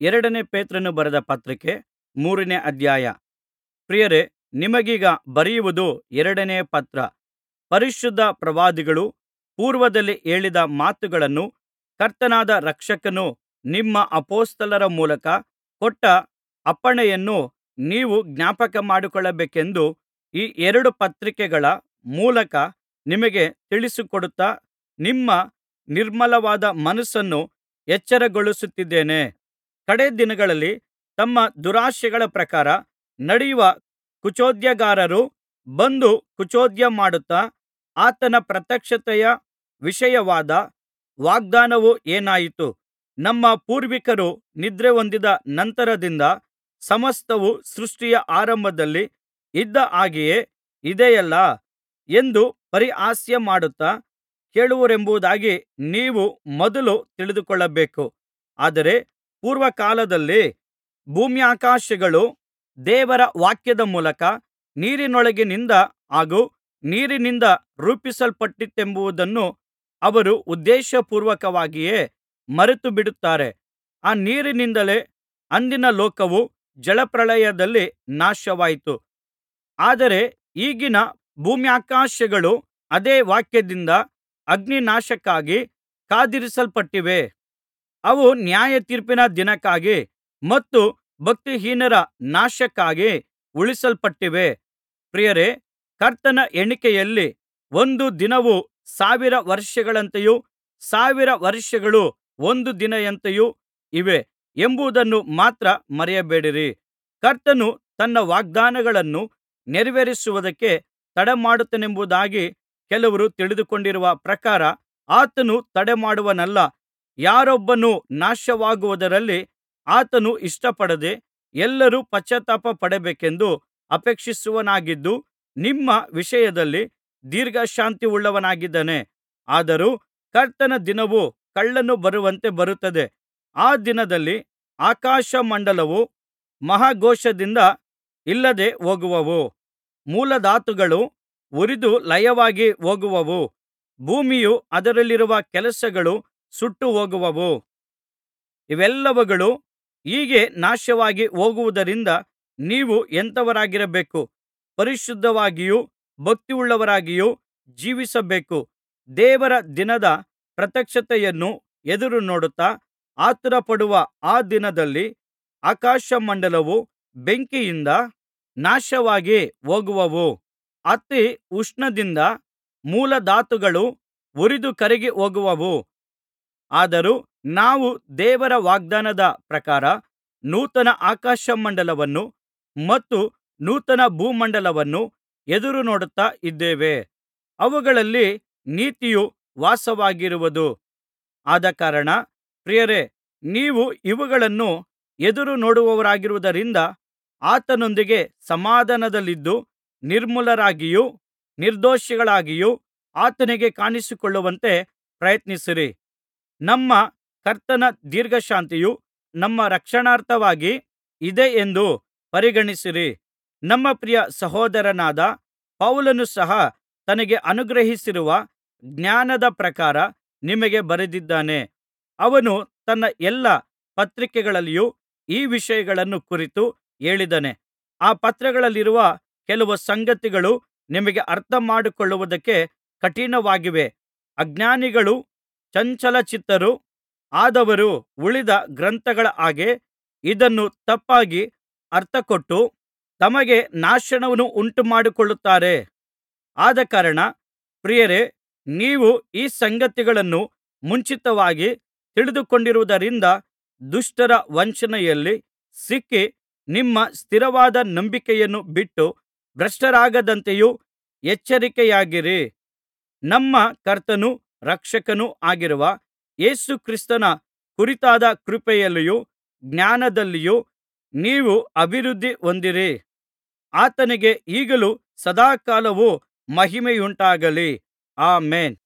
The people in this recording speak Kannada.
ಎರಡನೇ ಪೇತ್ರನು ಬರೆದ ಪತ್ರಿಕೆ ಮೂರನೇ ಅಧ್ಯಾಯ ಪ್ರಿಯರೇ ನಿಮಗೀಗ ಬರೆಯುವುದು ಎರಡನೆಯ ಪತ್ರ ಪರಿಶುದ್ಧ ಪ್ರವಾದಿಗಳು ಪೂರ್ವದಲ್ಲಿ ಹೇಳಿದ ಮಾತುಗಳನ್ನೂ ಕರ್ತನಾದ ರಕ್ಷಕನು ನಿಮ್ಮ ಅಪೊಸ್ತಲರ ಮೂಲಕ ಕೊಟ್ಟ ಅಪ್ಪಣೆಯನ್ನೂ ನೀವು ಜ್ಞಾಪಕಮಾಡಿಕೊಳ್ಳಬೇಕೆಂದು ಈ ಎರಡು ಪತ್ರಿಕೆಗಳ ಮೂಲಕ ನಿಮಗೆ ತಿಳಿಸಿಕೊಡುತ್ತಾ ನಿಮ್ಮ ನಿರ್ಮಲವಾದ ಮನಸ್ಸನ್ನು ಎಚ್ಚರಗೊಳಿಸುತ್ತಿದ್ದೇನೆ ಕಡೆ ದಿನಗಳಲ್ಲಿ ತಮ್ಮ ದುರಾಶೆಗಳ ಪ್ರಕಾರ ನಡೆಯುವ ಕುಚೋದ್ಯಗಾರರು ಬಂದು ಕುಚೋದ್ಯ ಮಾಡುತ್ತಾ ಆತನ ಪ್ರತ್ಯಕ್ಷತೆಯ ವಿಷಯವಾದ ವಾಗ್ದಾನವು ಏನಾಯಿತು ನಮ್ಮ ಪೂರ್ವಿಕರು ನಿದ್ರೆಹೊಂದಿದ ನಂತರದಿಂದ ಸಮಸ್ತವು ಸೃಷ್ಟಿಯ ಆರಂಭದಲ್ಲಿ ಇದ್ದ ಹಾಗೆಯೇ ಇದೆಯಲ್ಲಾ ಎಂದು ಪರಿಹಾಸ್ಯಮಾಡುತ್ತಾ ಕೇಳುವರೆಂಬುದಾಗಿ ನೀವು ಮೊದಲು ತಿಳಿದುಕೊಳ್ಳಬೇಕು ಆದರೆ ಪೂರ್ವಕಾಲದಲ್ಲಿ ಭೂಮ್ಯಾಕಾಶಗಳು ದೇವರ ವಾಕ್ಯದ ಮೂಲಕ ನೀರಿನೊಳಗಿನಿಂದ ಹಾಗೂ ನೀರಿನಿಂದ ರೂಪಿಸಲ್ಪಟ್ಟಿತೆಂಬುದನ್ನು ಅವರು ಉದ್ದೇಶಪೂರ್ವಕವಾಗಿಯೇ ಮರೆತುಬಿಡುತ್ತಾರೆ ಆ ನೀರಿನಿಂದಲೇ ಅಂದಿನ ಲೋಕವು ಜಲಪ್ರಳಯದಲ್ಲಿ ನಾಶವಾಯಿತು ಆದರೆ ಈಗಿನ ಭೂಮ್ಯಾಕಾಶಗಳು ಅದೇ ವಾಕ್ಯದಿಂದ ಅಗ್ನಿನಾಶಕ್ಕಾಗಿ ಕಾದಿರಿಸಲ್ಪಟ್ಟಿವೆ ಅವು ನ್ಯಾಯತೀರ್ಪಿನ ದಿನಕ್ಕಾಗಿ ಮತ್ತು ಭಕ್ತಿಹೀನರ ನಾಶಕ್ಕಾಗಿ ಉಳಿಸಲ್ಪಟ್ಟಿವೆ ಪ್ರಿಯರೇ ಕರ್ತನ ಎಣಿಕೆಯಲ್ಲಿ ಒಂದು ದಿನವು ಸಾವಿರ ವರ್ಷಗಳಂತೆಯೂ ಸಾವಿರ ವರ್ಷಗಳು ಒಂದು ದಿನದಂತೆಯೂ ಇವೆ ಎಂಬುದನ್ನು ಮಾತ್ರ ಮರೆಯಬೇಡಿರಿ ಕರ್ತನು ತನ್ನ ವಾಗ್ದಾನಗಳನ್ನು ನೆರವೇರಿಸುವುದಕ್ಕೆ ತಡಮಾಡುತ್ತಾನೆಂಬುದಾಗಿ ಕೆಲವರು ತಿಳಿದುಕೊಂಡಿರುವ ಪ್ರಕಾರ ಆತನು ತಡಮಾಡುವವನಲ್ಲ ಯಾರೊಬ್ಬನೂ ನಾಶವಾಗುವುದರಲ್ಲಿ ಆತನು ಇಷ್ಟಪಡದೆ ಎಲ್ಲರೂ ಪಶ್ಚಾತ್ತಾಪಪಡಬೇಕೆಂದು ಅಪೇಕ್ಷಿಸುವವನಾಗಿದ್ದು ನಿಮ್ಮ ವಿಷಯದಲ್ಲಿ ದೀರ್ಘಶಾಂತಿಯುಳ್ಳವನಾಗಿದ್ದಾನೆ ಆದರೂ ಕರ್ತನ ದಿನವು ಕಳ್ಳನು ಬರುವಂತೆ ಬರುತ್ತದೆ ಆ ದಿನದಲ್ಲಿ ಆಕಾಶಮಂಡಲವು ಮಹಾಘೋಷದಿಂದ ಇಲ್ಲದೆ ಹೋಗುವವು ಮೂಲಧಾತುಗಳು ಉರಿದು ಲಯವಾಗಿ ಹೋಗುವವು ಭೂಮಿಯೂ ಅದರಲ್ಲಿರುವ ಕೆಲಸಗಳು ಸುಟ್ಟುಹೋಗುವವು ಇವೆಲ್ಲವುಗಳು ಹೀಗೆ ನಾಶವಾಗಿ ಹೋಗುವುದರಿಂದ ನೀವು ಎಂಥವರಾಗಿರಬೇಕು ಪರಿಶುದ್ಧವಾಗಿಯೂ ಭಕ್ತಿಯುಳ್ಳವರಾಗಿಯೂ ಜೀವಿಸಬೇಕು ದೇವರ ದಿನದ ಪ್ರತ್ಯಕ್ಷತೆಯನ್ನು ಎದುರುನೋಡುತ್ತಾ ಆತುರಪಡುವ ಆ ದಿನದಲ್ಲಿ ಆಕಾಶಮಂಡಲವು ಬೆಂಕಿಯಿಂದ ನಾಶವಾಗಿ ಹೋಗುವವು ಅತಿ ಉಷ್ಣದಿಂದ ಮೂಲಧಾತುಗಳು ಉರಿದು ಕರಗಿ ಹೋಗುವವು ಆದರೂ ನಾವು ದೇವರ ವಾಗ್ದಾನದ ಪ್ರಕಾರ ನೂತನ ಆಕಾಶಮಂಡಲವನ್ನು ಮತ್ತು ನೂತನ ಭೂಮಂಡಲವನ್ನು ಎದುರುನೋಡುತ್ತಾ ಇದ್ದೇವೆ ಅವುಗಳಲ್ಲಿ ನೀತಿಯು ವಾಸವಾಗಿರುವುದು ಆದಕಾರಣ ಪ್ರಿಯರೇ ನೀವು ಇವುಗಳನ್ನು ಎದುರುನೋಡುವವರಾಗಿರುವುದರಿಂದ ಆತನೊಂದಿಗೆ ಸಮಾಧಾನದಲ್ಲಿದ್ದು ನಿರ್ಮಲರಾಗಿಯೂ ನಿರ್ದೋಷಿಗಳಾಗಿಯೂ ಆತನಿಗೆ ಕಾಣಿಸಿಕೊಳ್ಳುವಂತೆ ಪ್ರಯತ್ನಿಸಿರಿ ನಮ್ಮ ಕರ್ತನ ದೀರ್ಘಶಾಂತಿಯು ನಮ್ಮ ರಕ್ಷಣಾರ್ಥವಾಗಿ ಇದೆ ಎಂದು ಪರಿಗಣಿಸಿರಿ ನಮ್ಮ ಪ್ರಿಯ ಸಹೋದರನಾದ ಪೌಲನು ಸಹ ತನಗೆ ಅನುಗ್ರಹಿಸಿರುವ ಜ್ಞಾನದ ಪ್ರಕಾರ ನಿಮಗೆ ಬರೆದಿದ್ದಾನೆ ಅವನು ತನ್ನ ಎಲ್ಲಾ ಪತ್ರಿಕೆಗಳಲ್ಲಿಯೂ ಈ ವಿಷಯಗಳನ್ನು ಕುರಿತು ಹೇಳಿದ್ದಾನೆ ಆ ಪತ್ರಗಳಲ್ಲಿರುವ ಕೆಲವು ಸಂಗತಿಗಳು ನಿಮಗೆ ಅರ್ಥಮಾಡಿಕೊಳ್ಳುವುದಕ್ಕೆ ಕಠಿಣವಾಗಿವೆ ಅಜ್ಞಾನಿಗಳೂ ಚಂಚಲಚಿತ್ತರೂ ಆದವರು ಉಳಿದ ಗ್ರಂಥಗಳ ಹಾಗೆ ಇದನ್ನು ತಪ್ಪಾಗಿ ಅರ್ಥಕೊಟ್ಟು ತಮಗೆ ನಾಶನವನ್ನು ಉಂಟುಮಾಡಿಕೊಳ್ಳುತ್ತಾರೆ ಆದಕಾರಣ ಪ್ರಿಯರೇ ನೀವು ಈ ಸಂಗತಿಗಳನ್ನು ಮುಂಚಿತವಾಗಿ ತಿಳಿದುಕೊಂಡಿರುವುದರಿಂದ ದುಷ್ಟರ ವಂಚನೆಯಲ್ಲಿ ಸಿಕ್ಕಿ ನಿಮ್ಮ ಸ್ಥಿರವಾದ ನಂಬಿಕೆಯನ್ನು ಬಿಟ್ಟು ಭ್ರಷ್ಟರಾಗದಂತೆಯೂ ಎಚ್ಚರಿಕೆಯಾಗಿರಿ ನಮ್ಮ ಕರ್ತನೂ ರಕ್ಷಕನೂ ಆಗಿರುವ ಯೇಸು ಕ್ರಿಸ್ತನ ಕುರಿತಾದ ಕೃಪೆಯಲ್ಲಿಯೂ ಜ್ಞಾನದಲ್ಲಿಯೂ ನೀವು ಅಭಿವೃದ್ಧಿ ಹೊಂದಿರಿ ಆತನಿಗೆ ಈಗಲೂ ಸದಾಕಾಲವೂ ಮಹಿಮೆಯುಂಟಾಗಲಿ ಆಮೆನ್